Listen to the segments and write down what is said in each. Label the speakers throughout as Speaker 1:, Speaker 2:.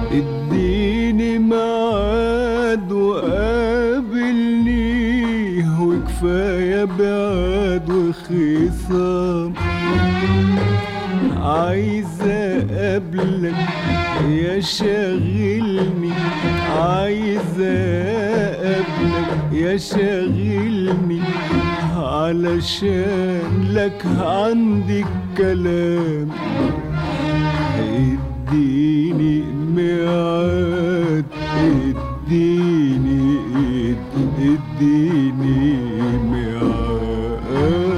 Speaker 1: اديني ميعاد وقابلني وكفاية بعاد وخصام عايزة أقابلك يا شاغلني عايزة أقابلك يا شاغلني علشان لك عندي كلام اديني ميعاد اديني اديني ميعاد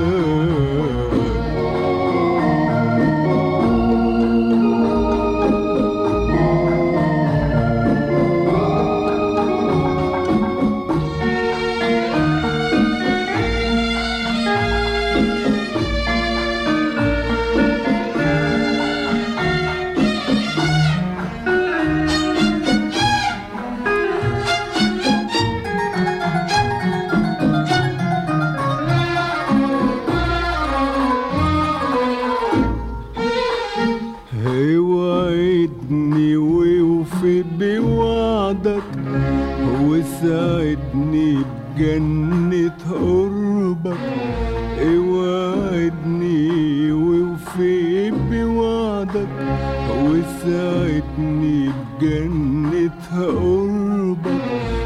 Speaker 1: اوعدني ووفي بوعدك وساعدني بجنة قربك اوعدني ووفي بوعدك وساعدني بجنة قربك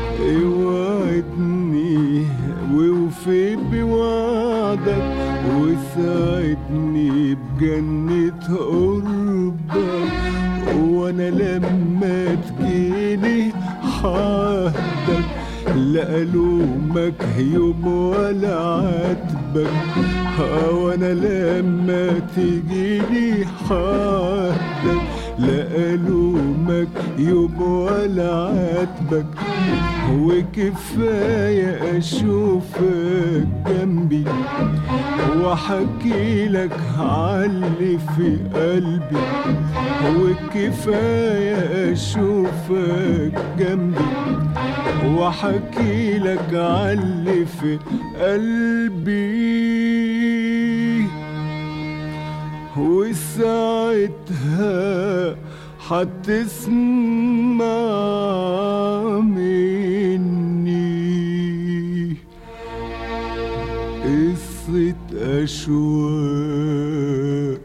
Speaker 1: اوعدني ووفي بوعدك وساعدني بجنة قربك وانا لما تجيلي حاهدك لا الومك يوم ولا عاتبك ها وانا لما تجيلي حاهدك لا الومك يوم ولا عاتبك وكفايه اشوفك جنبي واحكي لك عاللي في قلبي وكفايه اشوفك جنبي واحكي لك عاللي في قلبي وساعتها حتسمع مني قصة أشواق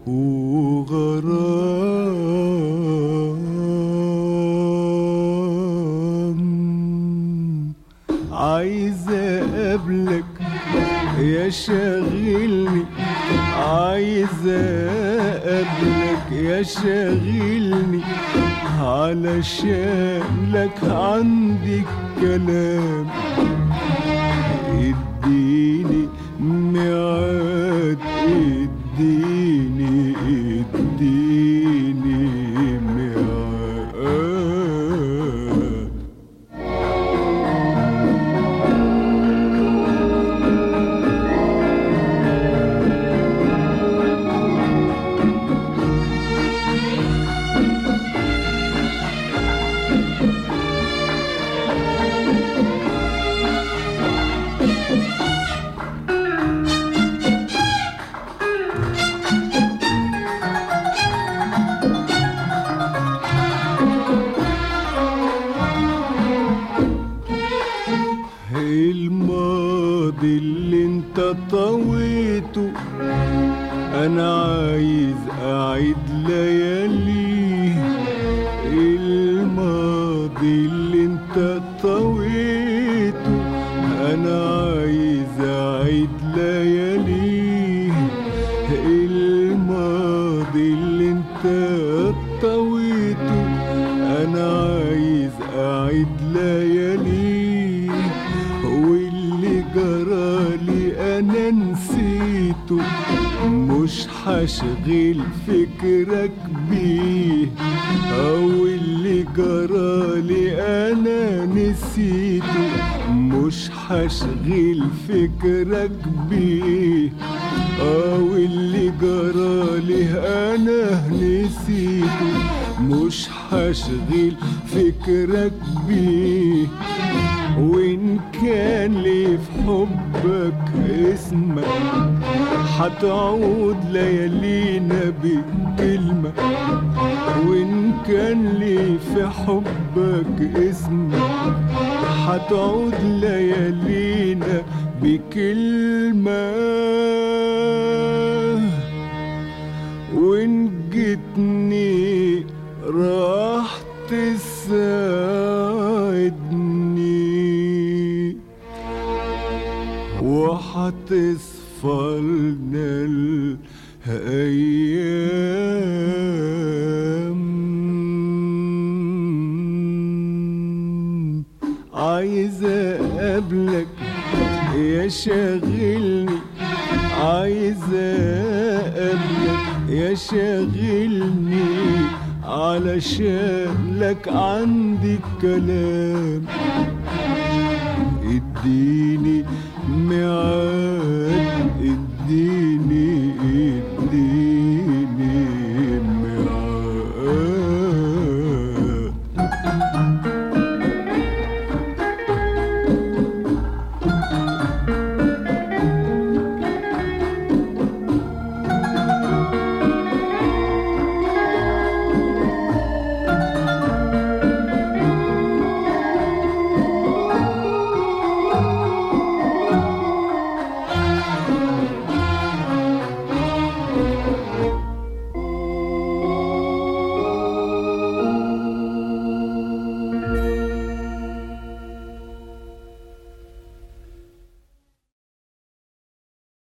Speaker 1: وغرام عايزة أقابلك يا شاغلني عايزة أقابلك يا شاغلني علشان لك عندي كلام اديني ميعاد اديني اديني ميعاد الماضي اللي انت طويته انا عايز اعيد لياليه الماضي اللي انت طويته انا عايز اعيد لياليه الماضي اللي انت طويته انا عايز اعيد لياليه واللي جرالي انا نسيته مش هشغل فكرك بيه او اللي جرالي انا نسيته مش هشغل فكرك بيه او اللي جرالي انا نسيته مش هشغل فكرك بيه وإن كان لي في حبك اسمك هتعود ليالينا بكلمة وإن كان لي في حبك اسم هتعود ليالينا بكلمة وإن جيتني راح تساعدني وحتصفى لنا الأيام عايز أقابلك يا شاغلني عايز أقابلك يا شاغلني علشان لك عندي الكلام اديني ميعاد